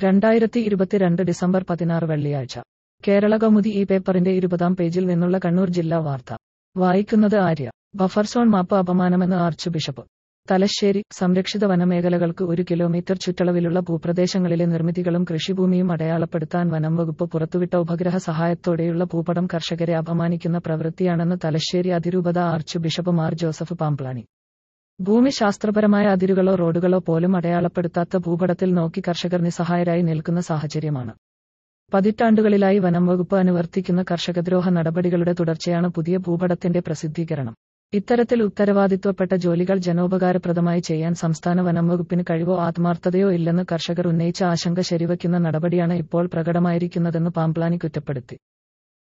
രണ്ടായിരത്തി ഇരുപത്തിരണ്ട് ഡിസംബർ പതിനാറ് വെള്ളിയാഴ്ച കേരള കൗമുദി ഈ പേപ്പറിന്റെ ഇരുപതാം പേജിൽ നിന്നുള്ള കണ്ണൂർ ജില്ലാ വാർത്ത വായിക്കുന്നത് ആര്യ ബഫർ സോൺ മാപ്പ് അപമാനമെന്ന് ആർച്ച് ബിഷപ്പ് തലശ്ശേരി സംരക്ഷിത വനമേഖലകൾക്ക് ഒരു കിലോമീറ്റർ ചുറ്റളവിലുള്ള ഭൂപ്രദേശങ്ങളിലെ നിർമ്മിതികളും കൃഷിഭൂമിയും അടയാളപ്പെടുത്താൻ വനം വകുപ്പ് പുറത്തുവിട്ട ഉപഗ്രഹ സഹായത്തോടെയുള്ള ഭൂപടം കർഷകരെ അപമാനിക്കുന്ന പ്രവൃത്തിയാണെന്ന് തലശ്ശേരി അതിരൂപത ആർച്ച് ബിഷപ്പ് മാർ ജോസഫ് പാംപ്ലാനി ഭൂമിശാസ്ത്രപരമായ അതിരുകളോ റോഡുകളോ പോലും അടയാളപ്പെടുത്താത്ത ഭൂപടത്തിൽ നോക്കി കർഷകർ നിസ്സഹായരായി നിൽക്കുന്ന സാഹചര്യമാണ് പതിറ്റാണ്ടുകളിലായി വനം വകുപ്പ് അനുവർത്തിക്കുന്ന കർഷകദ്രോഹ നടപടികളുടെ തുടർച്ചയാണ് പുതിയ ഭൂപടത്തിന്റെ പ്രസിദ്ധീകരണം ഇത്തരത്തിൽ ഉത്തരവാദിത്വപ്പെട്ട ജോലികൾ ജനോപകാരപ്രദമായി ചെയ്യാൻ സംസ്ഥാന വനം വകുപ്പിന് കഴിവോ ആത്മാർത്ഥതയോ ഇല്ലെന്ന് കർഷകർ ഉന്നയിച്ച ആശങ്ക ശരിവയ്ക്കുന്ന നടപടിയാണ് ഇപ്പോൾ പ്രകടമായിരിക്കുന്നതെന്ന് പാംപ്ലാനി കുറ്റപ്പെടുത്തി